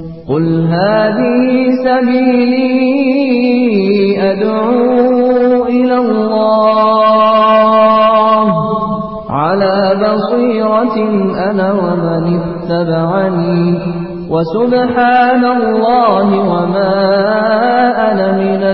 قل هذه سبيلي أدعو إلى الله على بصيرة أنا ومن اتبعني وسبحان الله وما أنا من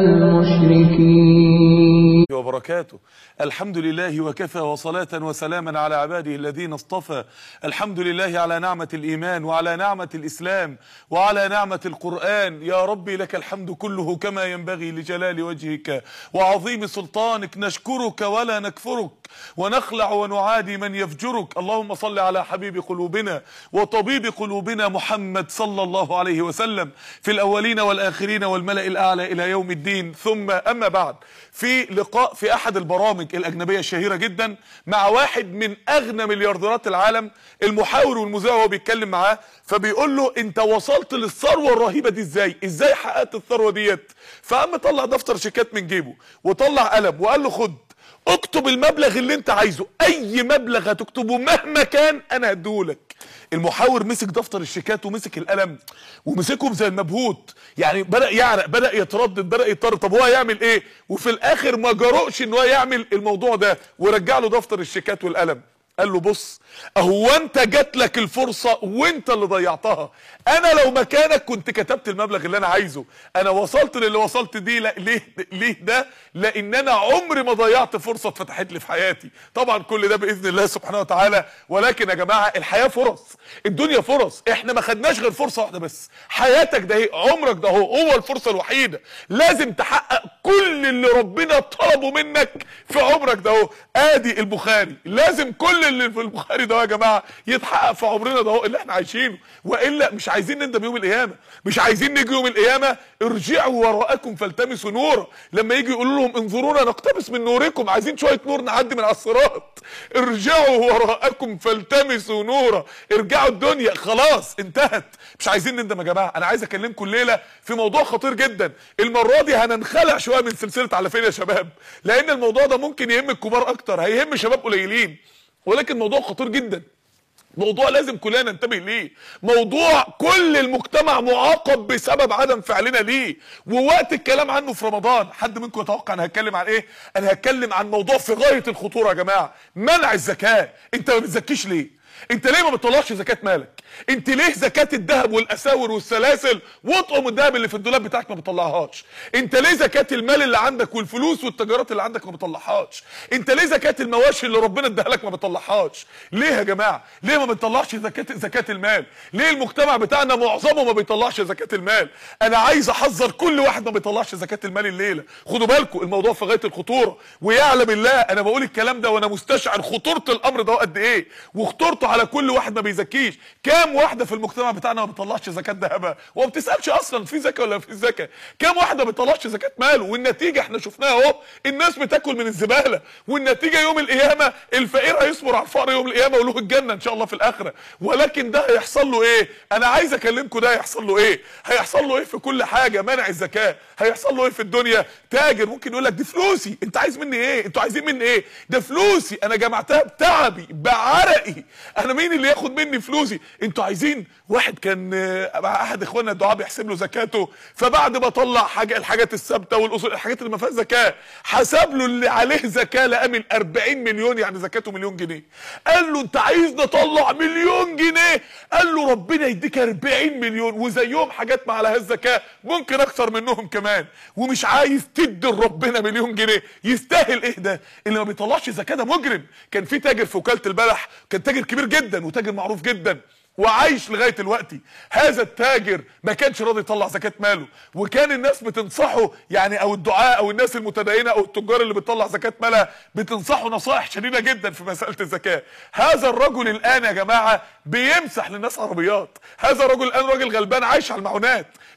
المشركين وبركاته الحمد لله وكفى وصلاة وسلاما على عباده الذين اصطفى الحمد لله على نعمة الإيمان وعلى نعمة الإسلام وعلى نعمة القرآن يا ربي لك الحمد كله كما ينبغي لجلال وجهك وعظيم سلطانك نشكرك ولا نكفرك ونخلع ونعادي من يفجرك اللهم صل على حبيب قلوبنا وطبيب قلوبنا محمد صلى الله عليه وسلم في الأولين والآخرين والملأ الأعلى إلى يوم الدين ثم أما بعد في لقاء في أحد البرامج الأجنبية الشهيرة جدا مع واحد من أغنى مليارديرات العالم المحاور والمذيع وهو بيتكلم معاه فبيقول له أنت وصلت للثروة الرهيبة دي إزاي؟ إزاي حققت الثروة ديت؟ فقام طلع دفتر شيكات من جيبه وطلع قلم وقال له خد اكتب المبلغ اللي انت عايزه اي مبلغ هتكتبه مهما كان انا هديهولك المحاور مسك دفتر الشيكات ومسك القلم ومسكهم زي المبهوت يعني بدا يعرق بدا يتردد بدا يضطر طب هو هيعمل ايه وفي الاخر ما جرؤش ان هو يعمل الموضوع ده ورجع له دفتر الشيكات والقلم قال له بص اهو انت جات لك الفرصه وانت اللي ضيعتها انا لو مكانك كنت كتبت المبلغ اللي انا عايزه انا وصلت للي وصلت دي لا ليه ليه ده لان انا عمري ما ضيعت فرصه اتفتحت لي في حياتي طبعا كل ده باذن الله سبحانه وتعالى ولكن يا جماعه الحياه فرص الدنيا فرص احنا ما خدناش غير فرصه واحده بس حياتك ده هي عمرك ده هو هو الفرصه الوحيده لازم تحقق كل اللي ربنا طلبه منك في عمرك ده هو ادي البخاري لازم كل اللي في البخاري ده يا جماعه يتحقق في عمرنا ده هو اللي احنا عايشينه والا مش عايزين نندم يوم القيامه مش عايزين نيجي يوم القيامه ارجعوا وراءكم فالتمسوا نورا لما يجي يقولوا لهم انظرونا نقتبس من نوركم عايزين شويه نور نعدي من على الصراط ارجعوا وراءكم فالتمسوا نورا ارجعوا الدنيا خلاص انتهت مش عايزين نندم يا جماعه انا عايز اكلمكم الليله في موضوع خطير جدا المره دي هننخلع شويه من سلسله على فين يا شباب لان الموضوع ده ممكن يهم الكبار اكتر هيهم شباب قليلين ولكن موضوع خطير جدا موضوع لازم كلنا ننتبه ليه موضوع كل المجتمع معاقب بسبب عدم فعلنا ليه ووقت الكلام عنه في رمضان حد منكم يتوقع انا هتكلم عن ايه انا هتكلم عن موضوع في غايه الخطوره يا جماعه منع الزكاه انت ما بتزكيش ليه انت ليه ما بتطلعش زكاه مالك انت ليه زكاه الذهب والاساور والسلاسل واطقم الذهب اللي في الدولاب بتاعك ما بتطلعهاش انت ليه زكاه المال اللي عندك والفلوس والتجارات اللي عندك ما بتطلعهاش انت ليه زكاه المواشي اللي ربنا اداها لك ما بتطلعهاش ليه يا جماعه ليه ما بنطلعش زكاه زكاه المال ليه المجتمع بتاعنا معظمه ما بيطلعش زكاه المال انا عايز احذر كل واحد ما بيطلعش زكاه المال الليله خدوا بالكم الموضوع في غايه الخطوره ويعلم الله انا بقول الكلام ده وانا مستشعر خطوره الامر ده قد ايه وخطورته على كل واحد ما بيزكيش كام واحده في المجتمع بتاعنا ما بتطلعش زكاه ذهبها وما بتسالش اصلا في زكاه ولا في زكاه كام واحده ما بتطلعش زكاه ماله والنتيجه احنا شفناها اهو الناس بتاكل من الزباله والنتيجه يوم القيامه الفقير هيصبر على الفقر يوم القيامه وله الجنه ان شاء الله في الاخره ولكن ده هيحصل له ايه انا عايز اكلمكم ده هيحصل له ايه هيحصل له ايه في كل حاجه منع الزكاه هيحصل له ايه في الدنيا تاجر ممكن يقول لك دي فلوسي انت عايز مني ايه انتوا عايزين مني ايه ده فلوسي انا جمعتها بتعبي بعرقي انا مين اللي ياخد مني فلوسي انتوا عايزين واحد كان مع احد اخواننا الدعاء بيحسب له زكاته فبعد ما طلع حاجه الحاجات الثابته والاصول الحاجات اللي ما فيهاش زكاه حسب له اللي عليه زكاه لقى من 40 مليون يعني زكاته مليون جنيه قال له انت عايز نطلع مليون جنيه قال له ربنا يديك 40 مليون وزيهم حاجات ما عليهاش زكاه ممكن اكتر منهم كمان ومش عايز تدي لربنا مليون جنيه يستاهل ايه ده اللي ما بيطلعش زكاه ده مجرم كان في تاجر في وكاله البلح كان تاجر كبير جدا وتاجر معروف جدا وعايش لغايه دلوقتي هذا التاجر ما كانش راضي يطلع زكاه ماله وكان الناس بتنصحه يعني او الدعاء او الناس المتدينه او التجار اللي بتطلع زكاه مالها بتنصحه نصائح شديده جدا في مساله الزكاه هذا الرجل الان يا جماعه بيمسح للناس عربيات هذا الرجل الان راجل غلبان عايش على المعونات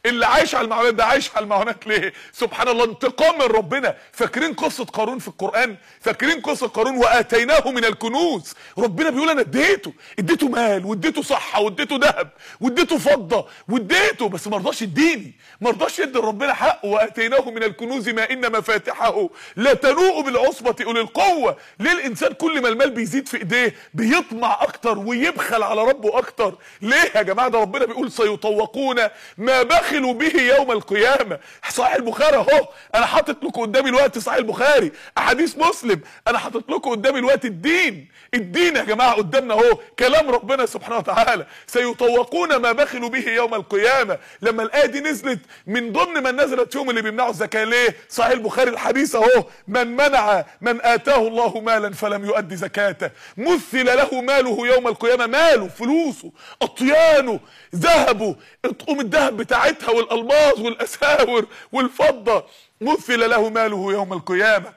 اللي عايش على المعونات ده عايش على المعونات ليه سبحان الله انتقام من ربنا فاكرين قصه قارون في القران فاكرين قصه قارون واتيناه من الكنوز ربنا بيقول انا اديته اديته مال واديته صحه واديته ذهب واديته فضه واديته بس ما رضاش يديني ما رضاش يدي ربنا حقه واتيناه من الكنوز ما ان مفاتحه لا تنوء بالعصبه اولي القوه ليه الانسان كل ما المال بيزيد في ايديه بيطمع اكتر ويبخل على ربه اكتر ليه يا جماعه ده ربنا بيقول سيطوقون ما بخلوا به يوم القيامه صحيح البخاري اهو انا حاطط لكم قدامي الوقت صحيح البخاري احاديث مسلم انا حاطط لكم قدامي الوقت الدين الدين يا جماعه قدامنا اهو كلام ربنا سبحانه وتعالى سيطوقون ما بخلوا به يوم القيامه لما الايه دي نزلت من ضمن من نزلت فيهم اللي بيمنعوا الزكاه ليه صحيح البخاري الحديث اهو من منع من اتاه الله مالا فلم يؤدي زكاته مثل له ماله يوم القيامه ماله فلوسه اطيانه ذهبه اطقم الذهب بتاعتها والالماظ والاساور والفضه مثل له ماله يوم القيامه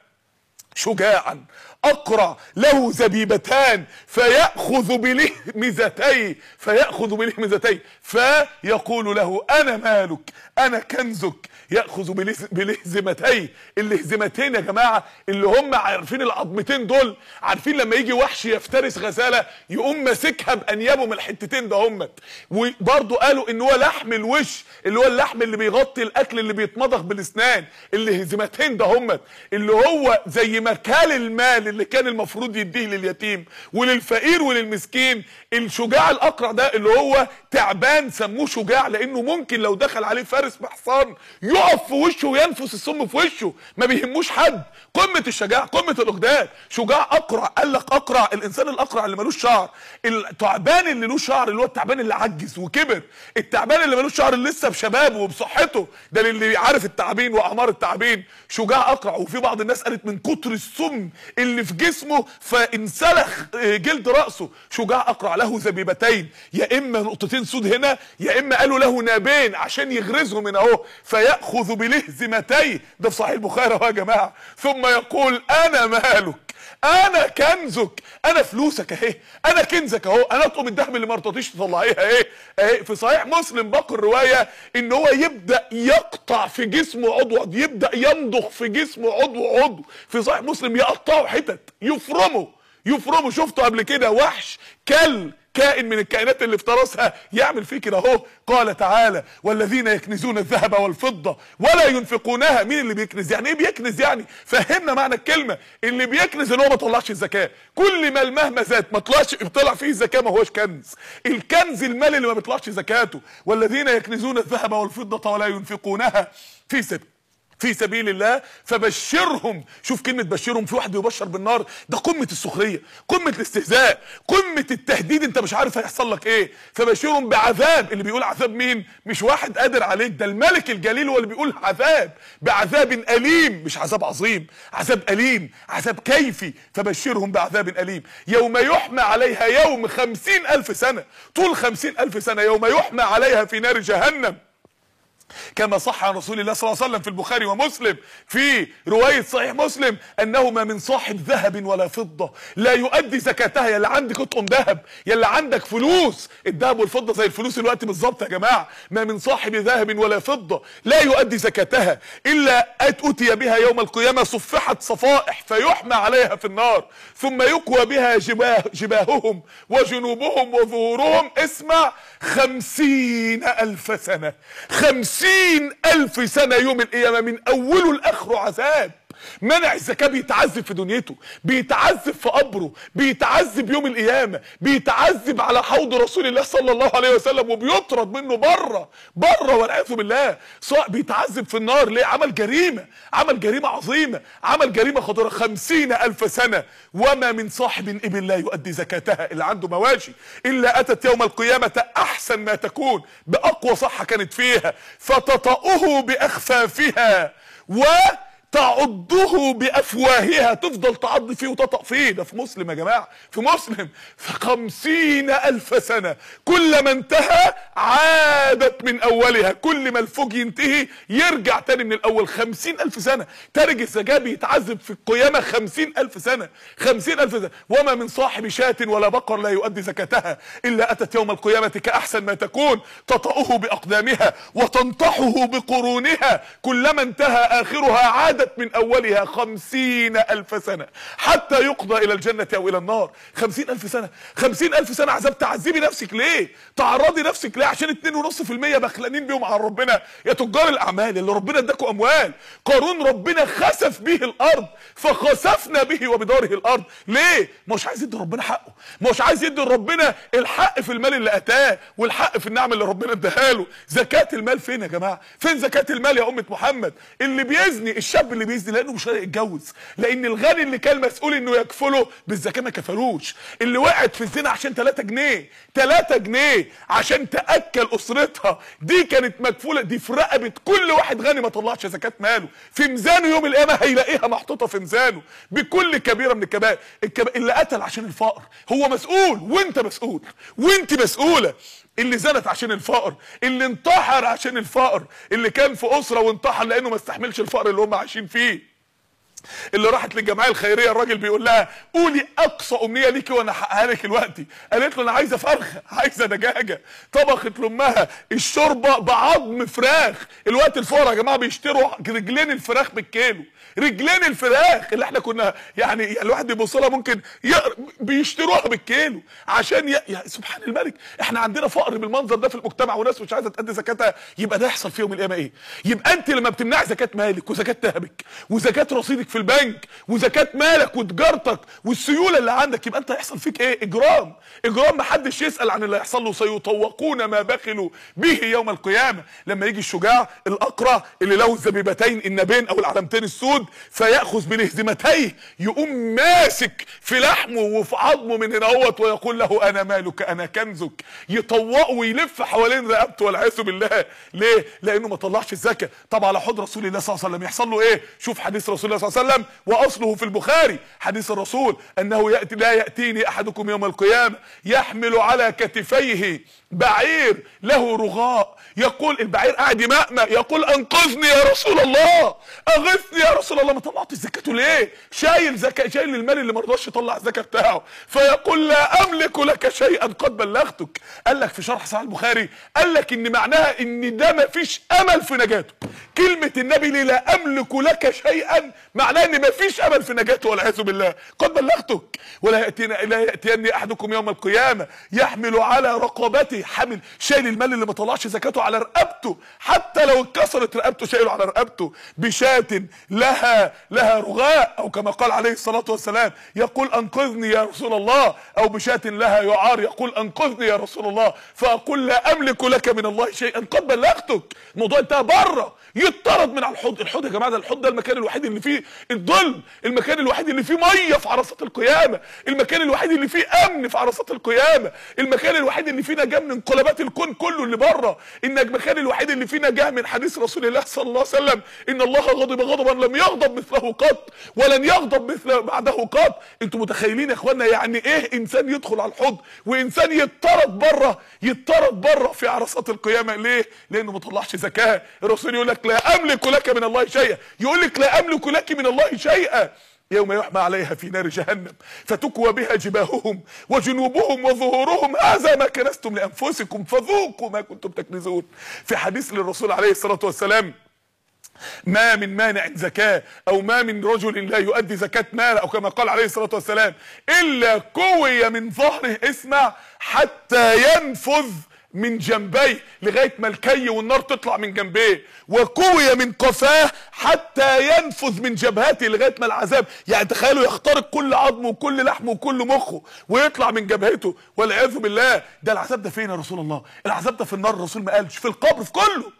شجاعا اقرع له زبيبتان فياخذ بلهمزتي فياخذ بلهمزتي فيقول له انا مالك انا كنزك ياخذ بلز- بلهزمتي اللهزمتين يا جماعه اللي هم عارفين العظمتين دول عارفين لما يجي وحش يفترس غزاله يقوم ماسكها بانيابه من الحتتين ده هم وبرضه قالوا ان هو لحم الوش اللي هو اللحم اللي بيغطي الاكل اللي بيتمضغ بالاسنان اللهزمتين ده هم اللي هو زي مكال المال اللي كان المفروض يديه لليتيم وللفقير وللمسكين الشجاع الاقرع ده اللي هو تعبان سموه شجاع لانه ممكن لو دخل عليه فارس بحصان يقف في وشه وينفس السم في وشه ما بيهموش حد قمه الشجاعه قمه الاقدام شجاع اقرع قال لك اقرع الانسان الاقرع اللي ملوش شعر التعبان اللي له شعر اللي هو التعبان اللي عجز وكبر التعبان اللي ملوش شعر اللي لسه بشبابه وبصحته ده اللي عارف التعابين واعمار التعابين شجاع اقرع وفي بعض الناس قالت من كتر السم اللي في جسمه فانسلخ آه، جلد راسه شجاع اقرع له زبيبتين يا اما نقطتين سود هنا يا اما قالوا له نابين عشان يغرزهم هنا اهو فياخذ بلهزمتي ده في صحيح البخاري اهو يا جماعه ثم يقول انا مالك انا كنزك انا فلوسك اهي انا كنزك اهو انا اطقم الدهب اللي ما رضيتيش تطلعيها اهي اهي في صحيح مسلم باقي الروايه ان هو يبدا يقطع في جسمه عضو عضو يبدا يمضغ في جسمه عضو عضو في صحيح مسلم يقطعه حتت يفرمه يفرمه شفته قبل كده وحش كل كائن من الكائنات اللي افترسها يعمل فيه كده اهو قال تعالى والذين يكنزون الذهب والفضه ولا ينفقونها مين اللي بيكنز يعني ايه بيكنز يعني فهمنا معنى الكلمه اللي بيكنز ان هو ما طلعش الزكاه كل ما مهما زاد ما طلعش طلع فيه الزكاه ما هوش كنز الكنز المال اللي ما بيطلعش زكاته والذين يكنزون الذهب والفضه ولا ينفقونها في سبيل في سبيل الله فبشرهم شوف كلمة بشرهم في واحد بيبشر بالنار ده قمة السخرية قمة الاستهزاء قمة التهديد انت مش عارف هيحصل لك ايه فبشرهم بعذاب اللي بيقول عذاب مين مش واحد قادر عليك ده الملك الجليل هو اللي بيقول عذاب بعذاب أليم مش عذاب عظيم عذاب أليم عذاب كيفي فبشرهم بعذاب أليم يوم يحمى عليها يوم خمسين ألف سنة طول خمسين ألف سنة يوم يحمى عليها في نار جهنم كما صح عن رسول الله صلى الله عليه وسلم في البخاري ومسلم في رواية صحيح مسلم أنه ما من صاحب ذهب ولا فضة لا يؤدي زكاتها يا اللي عندك اطقم ذهب يا اللي عندك فلوس الذهب والفضة زي الفلوس الوقت بالظبط يا جماعة ما من صاحب ذهب ولا فضة لا يؤدي زكاتها إلا أتي بها يوم القيامة صفحت صفائح فيحمى عليها في النار ثم يكوى بها جباه جباههم وجنوبهم وظهورهم اسمع خمسين ألف سنة خمسين ألف سنة يوم القيامة من أوله لآخره عذاب منع الزكاة بيتعذب في دنيته بيتعذب في قبره بيتعذب يوم القيامة بيتعذب على حوض رسول الله صلى الله عليه وسلم وبيطرد منه بره بره والعياذ بالله سواء بيتعذب في النار ليه عمل جريمة عمل جريمة عظيمة عمل جريمة خطيرة خمسين ألف سنة وما من صاحب إبل لا يؤدي زكاتها اللي عنده مواشي إلا أتت يوم القيامة أحسن ما تكون بأقوى صحة كانت فيها فتطأه بأخفافها و تعضه بافواهها تفضل تعض فيه وتطأ فيه ده في مسلم يا جماعه في مسلم في خمسين الف سنه كل ما انتهى عادت من اولها كل ما الفوج ينتهي يرجع تاني من الاول خمسين الف سنه تارج الزجاج بيتعذب في القيامه خمسين الف سنه خمسين الف سنه وما من صاحب شاة ولا بقر لا يؤدي زكاتها الا اتت يوم القيامه كاحسن ما تكون تطأه باقدامها وتنطحه بقرونها كلما انتهى اخرها عادت من اولها خمسين الف سنة حتى يقضى الى الجنة او الى النار خمسين الف سنة خمسين الف سنة عذاب تعذبي نفسك ليه تعرضي نفسك ليه عشان اتنين ونص في المية بخلانين بيهم على ربنا يا تجار الاعمال اللي ربنا اداكوا اموال قارون ربنا خسف به الارض فخسفنا به وبداره الارض ليه مش عايز يدي ربنا حقه مش عايز يدي ربنا الحق في المال اللي اتاه والحق في النعم اللي ربنا اداها له زكاة المال فين يا جماعة فين زكاة المال يا امة محمد اللي بيزني الشاب اللي بيزني لانه مش راضي يتجوز لان الغني اللي كان مسؤول انه يكفله بالزكاه ما كفلوش اللي وقعت في الزنا عشان 3 جنيه 3 جنيه عشان تاكل اسرتها دي كانت مكفوله دي في رقبه كل واحد غني ما طلعش زكاه ماله في ميزانه يوم القيامه هيلاقيها محطوطه في ميزانه بكل كبيره من الكبائر الكب... اللي قتل عشان الفقر هو مسؤول وانت مسؤول وانت مسؤوله اللي زنت عشان الفقر اللي انتحر عشان الفقر اللي كان في اسره وانتحر لانه ما استحملش الفقر اللي هم عايشين فيه اللي راحت للجمعيه الخيريه الراجل بيقول لها قولي اقصى امنيه ليكي وانا احققها لك دلوقتي قالت له انا عايزه فرخه عايزه دجاجه طبخت لامها الشوربه بعظم فراخ الوقت الفقراء يا جماعه بيشتروا رجلين الفراخ بالكيلو رجلين الفراخ اللي احنا كنا يعني, يعني الواحد يبص لها ممكن بيشتروها بالكيلو عشان ي... يا سبحان الملك احنا عندنا فقر بالمنظر ده في المجتمع وناس مش عايزه تأدي زكاتها يبقى ده يحصل في يوم القيامه ايه يبقى انت لما بتمنعي زكاه مالك وزكاه ذهبك وزكاه رصيدك في البنك وزكاه مالك وتجارتك والسيوله اللي عندك يبقى انت هيحصل فيك ايه اجرام اجرام محدش يسال عن اللي هيحصل له سيطوقون ما بخلوا به يوم القيامه لما يجي الشجاع الاقرع اللي له الزبيبتين النبين او العلامتين السود فياخذ بلهزمتيه يقوم ماسك في لحمه وفي عظمه من هنا اهوت ويقول له انا مالك انا كنزك يطوقه ويلف حوالين رقبته والعياذ بالله ليه لانه ما طلعش الزكاه طب على حوض رسول الله صلى الله عليه وسلم يحصل له ايه شوف حديث رسول الله صلى الله عليه وسلم واصله في البخاري حديث الرسول انه ياتي لا ياتيني احدكم يوم القيامه يحمل على كتفيه بعير له رغاء يقول البعير قاعد يمأمأ يقول انقذني يا رسول الله اغثني يا رسول الله ما طلعتش زكاته ليه شايل زكاه شايل المال اللي ما رضاش يطلع الزكاه بتاعه فيقول لا املك لك شيئا قد بلغتك قال لك في شرح صحيح البخاري قال لك ان معناها ان ده ما فيش امل في نجاته كلمه النبي ليه لا املك لك شيئا معناها ان ما فيش امل في نجاته والعياذ بالله قد بلغتك ولا ياتينا لا ياتيني احدكم يوم القيامه يحمل على رقبته حامل شايل المال اللي ما طلعش زكاته على رقبته حتى لو اتكسرت رقبته شايله على رقبته بشاة لها لها رغاء او كما قال عليه الصلاه والسلام يقول انقذني يا رسول الله او بشاة لها يعار يقول انقذني يا رسول الله فاقول لا املك لك من الله شيئا قد بلغتك الموضوع انتهى بره يطرد من على الحوض الحوض يا جماعه ده الحوض ده المكان الوحيد اللي فيه الظل المكان الوحيد اللي فيه ميه في عرصات القيامه المكان الوحيد اللي فيه امن في عرصات القيامه المكان الوحيد اللي فيه نجاه من انقلابات الكون كله اللي بره المكان الوحيد اللي فيه نجاه من حديث رسول الله صلى الله عليه وسلم ان الله غضب غضبا لم يغضب مثله قط ولن يغضب مثل بعده قط انتوا متخيلين يا اخوانا يعني ايه انسان يدخل على الحوض وانسان يطرد بره يطرد بره في عرصات القيامه ليه لانه ما طلعش زكاه الرسول يقول لك لا املك لك من الله شيئا يقول لك لا املك لك من الله شيئا يوم يحمى عليها في نار جهنم فتكوى بها جباههم وجنوبهم وظهورهم هذا ما كنستم لانفسكم فذوقوا ما كنتم تكنزون في حديث للرسول عليه الصلاه والسلام ما من مانع زكاة او ما من رجل لا يؤدي زكاة مال او كما قال عليه الصلاة والسلام الا كوي من ظهره اسمع حتى ينفذ من جنبيه لغايه ما الكي والنار تطلع من جنبيه وكوي من قفاه حتى ينفذ من جبهته لغايه ما العذاب يعني تخيلوا يخترق كل عظمه وكل لحمه وكل مخه ويطلع من جبهته والعياذ بالله ده العذاب ده فين يا رسول الله العذاب ده في النار الرسول ما قالش في القبر في كله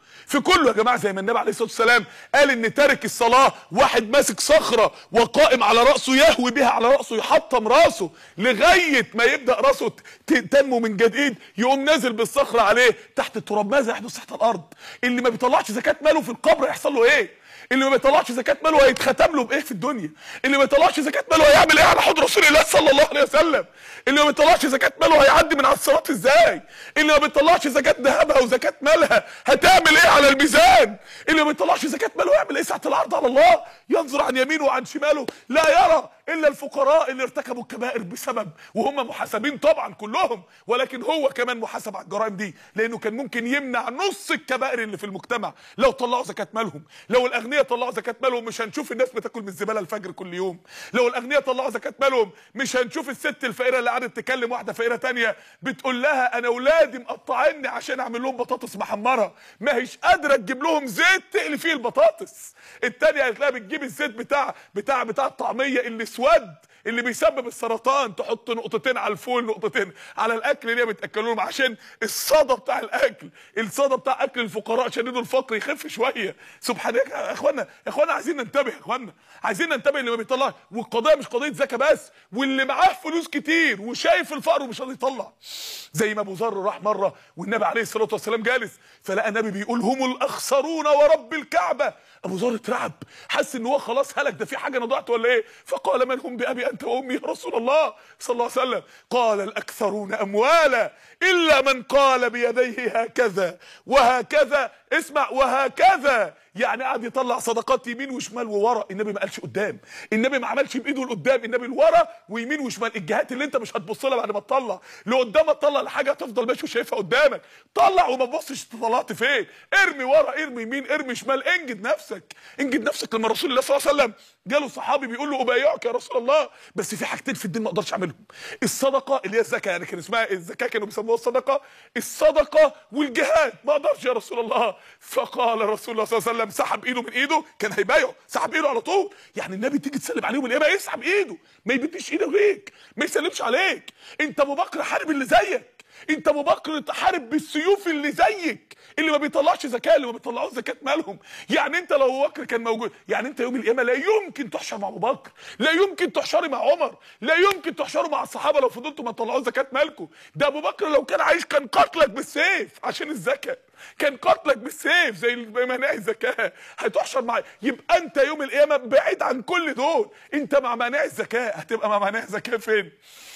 في كله يا جماعه زي ما النبي عليه الصلاه والسلام قال ان تارك الصلاه واحد ماسك صخره وقائم على راسه يهوي بها على راسه يحطم راسه لغايه ما يبدا راسه ت- تنمو من جديد يقوم نازل بالصخره عليه تحت التراب ماذا يحدث تحت الارض اللي ما بيطلعش زكاه ماله في القبر يحصل له ايه اللي ما بيطلعش زكاه ماله هيتختم له بايه في الدنيا اللي ما بيطلعش زكاه ماله هيعمل ايه على حوض رسول الله صلى الله عليه وسلم اللي ما بيطلعش زكاه ماله هيعدي من على الصراط ازاي اللي ما بيطلعش زكاه ذهبها وزكاه مالها هتعمل ايه على الميزان اللي ما بيطلعش زكاه ماله هيعمل ايه ساعه العرض على الله ينظر عن يمينه وعن شماله لا يرى الا الفقراء اللي ارتكبوا الكبائر بسبب وهم محاسبين طبعا كلهم ولكن هو كمان محاسب على الجرائم دي لانه كان ممكن يمنع نص الكبائر اللي في المجتمع لو طلعوا زكاه مالهم لو الاغنياء طلعوا زكاه مالهم مش هنشوف الناس بتاكل من الزباله الفجر كل يوم لو الاغنياء طلعوا زكاه مالهم مش هنشوف الست الفقيره اللي قعدت تكلم واحده فقيره تانية بتقول لها انا اولادي مقطعيني عشان اعمل لهم بطاطس محمره ما هيش قادره تجيب لهم زيت تقلي فيه البطاطس التانية قالت لها بتجيب الزيت بتاع بتاع بتاع الطعميه اللي اسود اللي بيسبب السرطان تحط نقطتين على الفول نقطتين على الاكل اللي هي بتاكلوا لهم عشان الصدى بتاع الاكل الصدى بتاع اكل الفقراء شديد الفقر يخف شويه سبحانك يا اخوانا يا اخوانا عايزين ننتبه يا اخوانا عايزين ننتبه اللي ما بيطلعش والقضيه مش قضيه زكاه بس واللي معاه فلوس كتير وشايف الفقر ومش راضي يطلع زي ما ابو ذر راح مره والنبي عليه الصلاه والسلام جالس فلقى النبي بيقول هم الاخسرون ورب الكعبه ابو ذر اترعب حس ان هو خلاص هلك ده في حاجه انا ضعت ولا ايه فقال من هم بابي انت وامي يا رسول الله صلى الله عليه وسلم قال الاكثرون اموالا الا من قال بيديه هكذا وهكذا اسمع وهكذا يعني قعد يطلع صدقات يمين وشمال وورا النبي ما قالش قدام النبي ما عملش بايده لقدام النبي لورا ويمين وشمال الجهات اللي انت مش هتبص لها بعد ما تطلع لقدام تطلع الحاجه تفضل ماشي وشايفها قدامك طلع وما تبصش انت طلعت فين ارمي ورا ارمي يمين ارمي شمال انجد نفسك انجد نفسك لما رسول الله صلى الله عليه وسلم جاله صحابي بيقول له ابايعك يا رسول الله بس في حاجتين في الدين ما اقدرش اعملهم الصدقه اللي هي الزكاه يعني كان اسمها الزكاه كانوا بيسموها الصدقه الصدقه والجهاد ما اقدرش يا رسول الله فقال رسول الله صلى الله عليه وسلم سحب ايده من ايده كان هيبايعه سحب ايده على طول يعني النبي تيجي تسلم عليه والقيامه يسحب ايده ما يبديش ايده ليك ما يسلمش عليك انت ابو بكر حارب اللي زيك انت ابو بكر تحارب بالسيوف اللي زيك اللي ما بيطلعش زكاه اللي ما بيطلعوش زكاه مالهم يعني انت لو ابو بكر كان موجود يعني انت يوم القيامه لا يمكن تحشر مع ابو بكر لا يمكن تحشري مع عمر لا يمكن تحشروا مع الصحابه لو فضلتوا ما تطلعوش زكاه مالكم ده ابو بكر لو كان عايش كان قتلك بالسيف عشان الزكاه كان قتلك بالسيف زي مناهي الزكاه هتحشر مع يبقى انت يوم القيامه بعيد عن كل دول انت مع مناهي الزكاه هتبقى مع مناهي الزكاه فين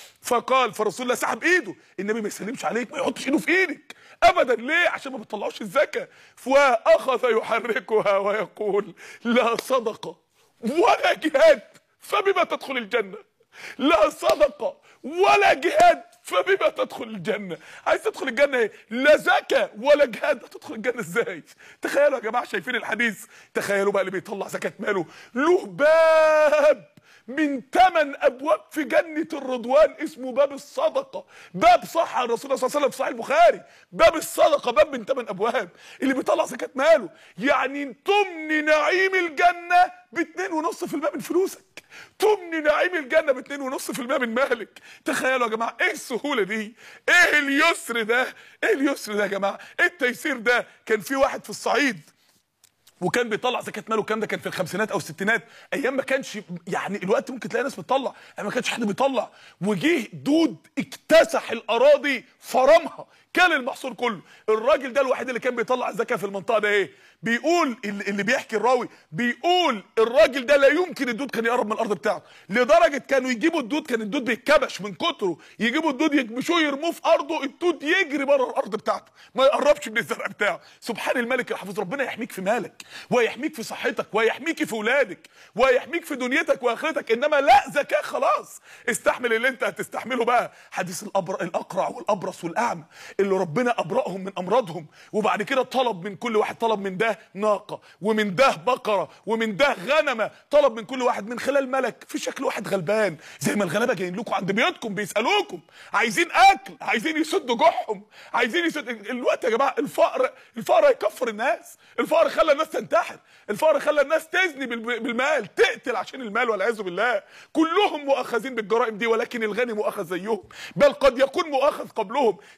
فقال فرسول الله سحب ايده النبي ما يسلمش عليك ما يحطش ايده في ايدك ابدا ليه عشان ما بتطلعوش الزكاه واخذ يحركها ويقول لا صدقه ولا جهاد فبما تدخل الجنه لا صدقه ولا جهاد فبما تدخل الجنه عايز تدخل الجنه ايه لا زكاه ولا جهاد هتدخل الجنه ازاي تخيلوا يا جماعه شايفين الحديث تخيلوا بقى اللي بيطلع زكاه ماله له باب من ثمان ابواب في جنه الرضوان اسمه باب الصدقه باب صح عن الرسول صلى الله عليه وسلم في صحيح البخاري باب الصدقه باب من ثمان ابواب اللي بيطلع زكاه ماله يعني تمني نعيم الجنه باتنين ونص في الماء من فلوسك تمني نعيم الجنه باتنين ونص في الماء من مالك تخيلوا يا جماعه ايه السهوله دي ايه اليسر ده ايه اليسر ده يا جماعه ايه التيسير ده كان في واحد في الصعيد وكان بيطلع زكاه ماله الكلام ده كان في الخمسينات او الستينات ايام ما كانش يعني الوقت ممكن تلاقي ناس بتطلع ايام ما كانش حد بيطلع وجه دود اكتسح الاراضي فرمها كان المحصول كله الراجل ده الوحيد اللي كان بيطلع الزكاه في المنطقه ده ايه بيقول اللي اللي بيحكي الراوي بيقول الراجل ده لا يمكن الدود كان يقرب من الارض بتاعته لدرجه كانوا يجيبوا الدود كان الدود بيتكبش من كتره يجيبوا الدود يكبشوه يرموه في ارضه الدود يجري بره الارض بتاعته ما يقربش من الزرع بتاعه سبحان الملك الحافظ ربنا يحميك في مالك ويحميك في صحتك ويحميك في اولادك ويحميك في دنيتك واخرتك انما لا زكاه خلاص استحمل اللي انت هتستحمله بقى حديث الأبر الاقرع والابرص والاعمى اللي ربنا ابرأهم من امراضهم وبعد كده طلب من كل واحد طلب من ده ناقه ومن ده بقره ومن ده غنمه طلب من كل واحد من خلال ملك في شكل واحد غلبان زي ما الغلابه جايين لكم عند بيوتكم بيسالوكم عايزين اكل عايزين يسدوا جوعهم عايزين يسد الوقت يا جماعه الفقر الفقر هيكفر الناس الفقر خلى الناس تنتحر الفقر خلى الناس تزني بال- بالمال تقتل عشان المال والعياذ بالله كلهم مؤاخذين بالجرائم دي ولكن الغني مؤاخذ زيهم بل قد يكون مؤاخذ قبلهم تخيل لما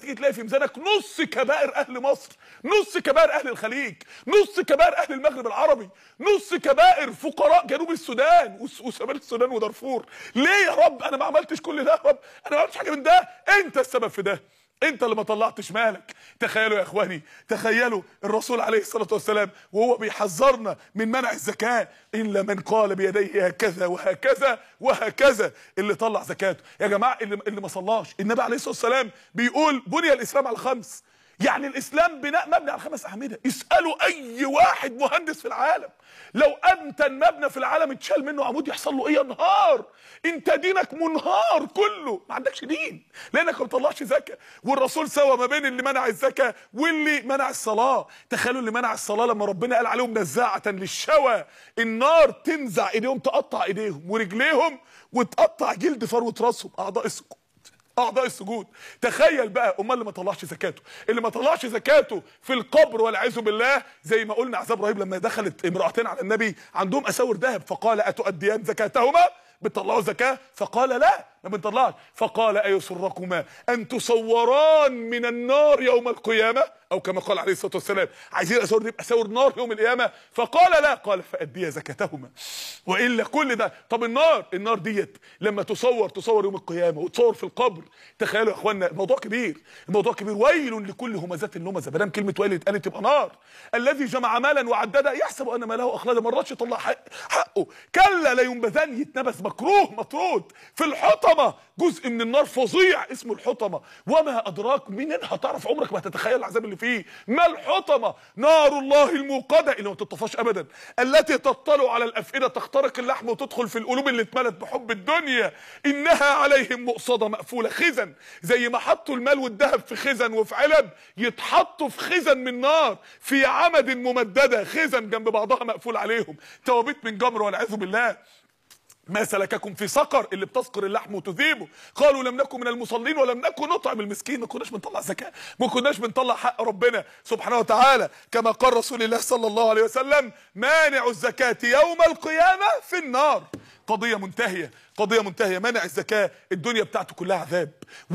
تيجي تلاقي في ميزانك نص كبائر اهل مصر نص كبائر اهل الخليج نص كبائر اهل المغرب العربي نص كبائر فقراء جنوب السودان وس- وشمال السودان ودارفور ليه يا رب انا ما عملتش كل ده يا رب انا ما عملتش حاجه من ده انت السبب في ده انت اللي ما طلعتش مالك تخيلوا يا اخواني تخيلوا الرسول عليه الصلاه والسلام وهو بيحذرنا من منع الزكاه الا من قال بيديه هكذا وهكذا وهكذا اللي طلع زكاته يا جماعه اللي اللي ما صلاش النبي عليه الصلاه والسلام بيقول بني الاسلام على خمس يعني الاسلام بناء مبني على خمس اعمده اسالوا اي واحد مهندس في العالم لو امتن مبنى في العالم اتشال منه عمود يحصل له ايه ينهار انت دينك منهار كله ما عندكش دين لانك ما بتطلعش زكاه والرسول سوى ما بين اللي منع الزكاه واللي منع الصلاه تخيلوا اللي منع الصلاه لما ربنا قال عليهم نزاعه للشوى النار تنزع ايديهم تقطع ايديهم ورجليهم وتقطع جلد فروه راسهم اعضاء السجود اعضاء السجود تخيل بقى امال اللي ما طلعش زكاته اللي ما طلعش زكاته في القبر والعياذ بالله زي ما قلنا عذاب رهيب لما دخلت امراتين على النبي عندهم اساور ذهب فقال اتؤديان زكاتهما بتطلعوا زكاه فقال لا ما بنطلعش فقال ايسركما ان تصوران من النار يوم القيامه او كما قال عليه الصلاه والسلام عايزين اساور نبقى اساور نار يوم القيامه فقال لا قال فاديا زكاتهما والا كل ده طب النار النار ديت لما تصور تصور يوم القيامه وتصور في القبر تخيلوا يا اخوانا الموضوع كبير الموضوع كبير ويل لكل همزه لمزه ما دام كلمه ويل اتقالت تبقى نار الذي جمع مالا وعدده يحسب ان ماله اخلده ما رضاش يطلع حق حقه كلا لا ينبذن يتنبذ مكروه مطرود في الحطمه جزء من النار فظيع اسمه الحطمه وما ادراك منين هتعرف عمرك ما تتخيل العذاب اللي فيه ما الحطمه نار الله الموقده اللي ما تطفاش ابدا التي تطلع على الافئده تخترق اللحم وتدخل في القلوب اللي اتملت بحب الدنيا انها عليهم مؤصده مقفوله خزن زي ما حطوا المال والذهب في خزن وفي علب يتحطوا في خزن من نار في عمد ممدده خزن جنب بعضها مقفول عليهم توابيت من جمر والعياذ بالله ما سلككم في سقر اللي بتسقر اللحم وتذيبه قالوا لم نكن من المصلين ولم نكن نطعم المسكين ما كناش بنطلع زكاه ما كناش بنطلع حق ربنا سبحانه وتعالى كما قال رسول الله صلى الله عليه وسلم مانع الزكاه يوم القيامه في النار قضيه منتهيه قضيه منتهيه منع الزكاه الدنيا بتاعته كلها عذاب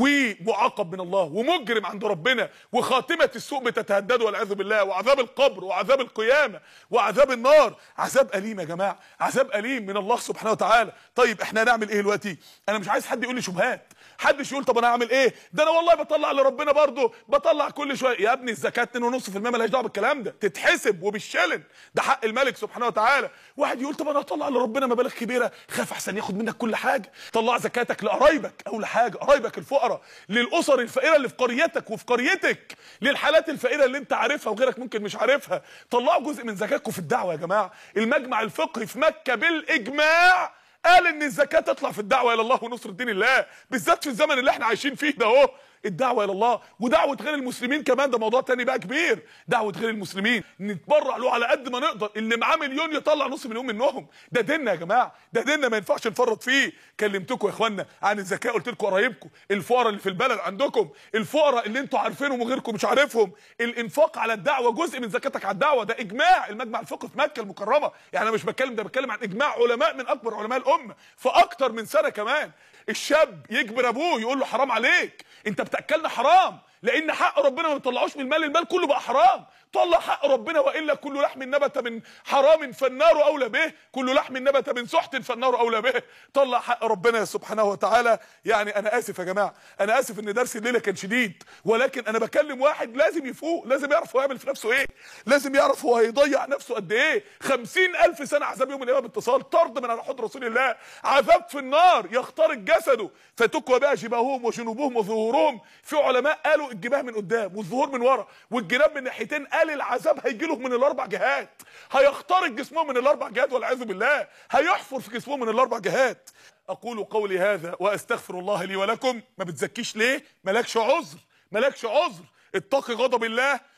ومعاقب من الله ومجرم عند ربنا وخاتمه السوء بتتهدد والعياذ بالله وعذاب القبر وعذاب القيامه وعذاب النار عذاب اليم يا جماعه عذاب اليم من الله سبحانه وتعالى طيب احنا هنعمل ايه دلوقتي انا مش عايز حد يقول لي شبهات حدش يقول طب انا اعمل ايه ده انا والله بطلع لربنا برضه بطلع كل شويه يا ابني الزكاه 2.5% مالهاش دعوه بالكلام ده تتحسب وبالشلن ده حق الملك سبحانه وتعالى واحد يقول طب انا اطلع لربنا مبالغ كبيره خاف احسن ياخد منك كل حاجه طلع زكاتك لقرايبك اول حاجه قرايبك الفقراء للاسر الفقيره اللي في قريتك وفي قريتك للحالات الفقيره اللي انت عارفها وغيرك ممكن مش عارفها طلعوا جزء من زكاتكم في الدعوه يا جماعه المجمع الفقهي في مكه بالاجماع قال ان الزكاه تطلع في الدعوه الى الله ونصر دين الله بالذات في الزمن اللي احنا عايشين فيه ده اهو الدعوه الى الله ودعوه غير المسلمين كمان ده موضوع تاني بقى كبير دعوه غير المسلمين نتبرع له على قد ما نقدر اللي معاه مليون يطلع نص مليون منهم ده ديننا يا جماعه ده ديننا ما ينفعش نفرط فيه كلمتكم يا اخوانا عن الزكاه قلت لكم قرايبكم الفقراء اللي في البلد عندكم الفقراء اللي انتوا عارفينهم وغيركم مش عارفهم الانفاق على الدعوه جزء من زكاتك على الدعوه ده اجماع المجمع الفقهي في مكه المكرمه يعني انا مش بتكلم ده بتكلم عن اجماع علماء من اكبر علماء الامه في اكتر من سنه كمان الشاب يجبر ابوه يقول له حرام عليك انت بتاكلنا حرام لان حق ربنا ما بيطلعوش من المال المال كله بقى حرام طلع حق ربنا والا كل لحم نبت من حرام فالنار اولى به كل لحم نبت من سحت فالنار اولى به طلع حق ربنا سبحانه وتعالى يعني انا اسف يا جماعه انا اسف ان درس الليله كان شديد ولكن انا بكلم واحد لازم يفوق لازم يعرف هو يعمل في نفسه ايه لازم يعرف هو هيضيع نفسه قد ايه خمسين الف سنه عذاب يوم القيامه باتصال طرد من على حوض رسول الله عذاب في النار يخترق جسده فتكوى بقى جباههم وجنوبهم وظهورهم في علماء قالوا الجباه من قدام والظهور من ورا والجناب من ناحيتين قال العذاب هيجي لهم من الاربع جهات هيخترق جسمهم من الاربع جهات والعياذ بالله هيحفر في جسمهم من الاربع جهات اقول قولي هذا واستغفر الله لي ولكم ما بتزكيش ليه مالكش عذر مالكش عذر اتقي غضب الله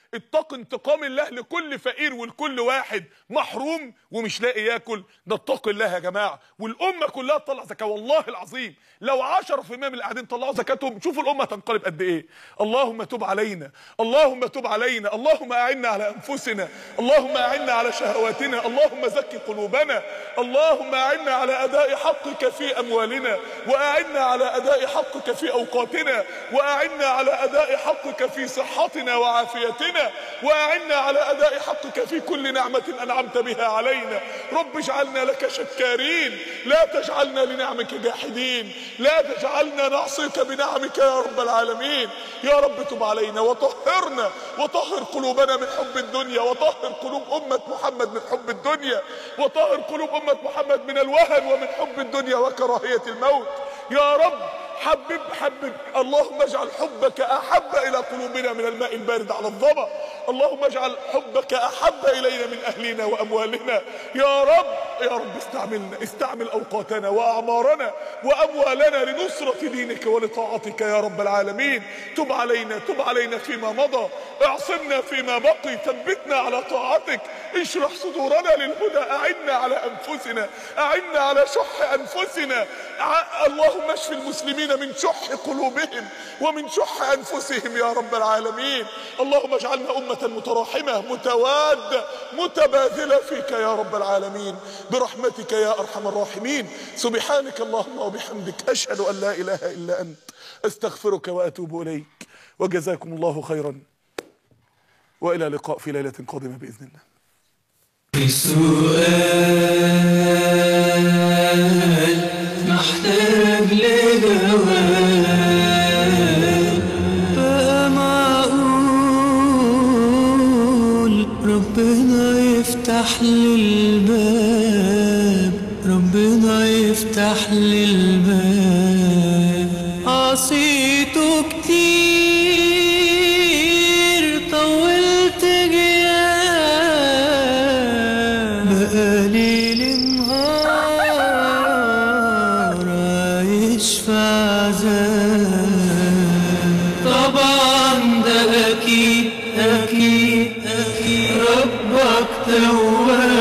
اتق انتقام الله لكل فقير ولكل واحد محروم ومش لاقي ياكل ده اتق الله يا جماعه والامه كلها تطلع زكاه والله العظيم لو 10% من اللي قاعدين طلعوا زكاتهم شوفوا الامه تنقلب قد ايه اللهم تب علينا اللهم تب علينا اللهم اعنا على انفسنا اللهم اعنا على شهواتنا اللهم زكي قلوبنا اللهم اعنا على اداء حقك في اموالنا واعنا على اداء حقك في اوقاتنا واعنا على اداء حقك في صحتنا وعافيتنا واعنا على اداء حقك في كل نعمه انعمت بها علينا رب اجعلنا لك شكارين لا تجعلنا لنعمك جاحدين لا تجعلنا نعصيك بنعمك يا رب العالمين يا رب تب علينا وطهرنا وطهر قلوبنا من حب الدنيا وطهر قلوب امه محمد من حب الدنيا وطهر قلوب امه محمد من الوهن ومن حب الدنيا وكراهيه الموت يا رب حبب حبب اللهم اجعل حبك احب الى قلوبنا من الماء البارد على الظما اللهم اجعل حبك احب الينا من اهلنا واموالنا يا رب يا رب استعملنا استعمل اوقاتنا واعمارنا واموالنا لنصرة دينك ولطاعتك يا رب العالمين تب علينا تب علينا فيما مضى اعصمنا فيما بقي ثبتنا على طاعتك اشرح صدورنا للهدى اعنا على انفسنا اعنا على شح انفسنا ع- اللهم اشف المسلمين من شح قلوبهم ومن شح انفسهم يا رب العالمين اللهم اجعلنا امه متراحمه متواده متباذله فيك يا رب العالمين برحمتك يا ارحم الراحمين سبحانك اللهم وبحمدك اشهد ان لا اله الا انت استغفرك واتوب اليك وجزاكم الله خيرا والى لقاء في ليله قادمه باذن الله السؤال محتاج لجواب بقى معقول ربنا يفتح لي الباب ربنا يفتح لي الباب عصيته كتير طولت جياب بقالي النهار عايش في عذاب طبعا ده اكيد اكيد اكيد ربك تواب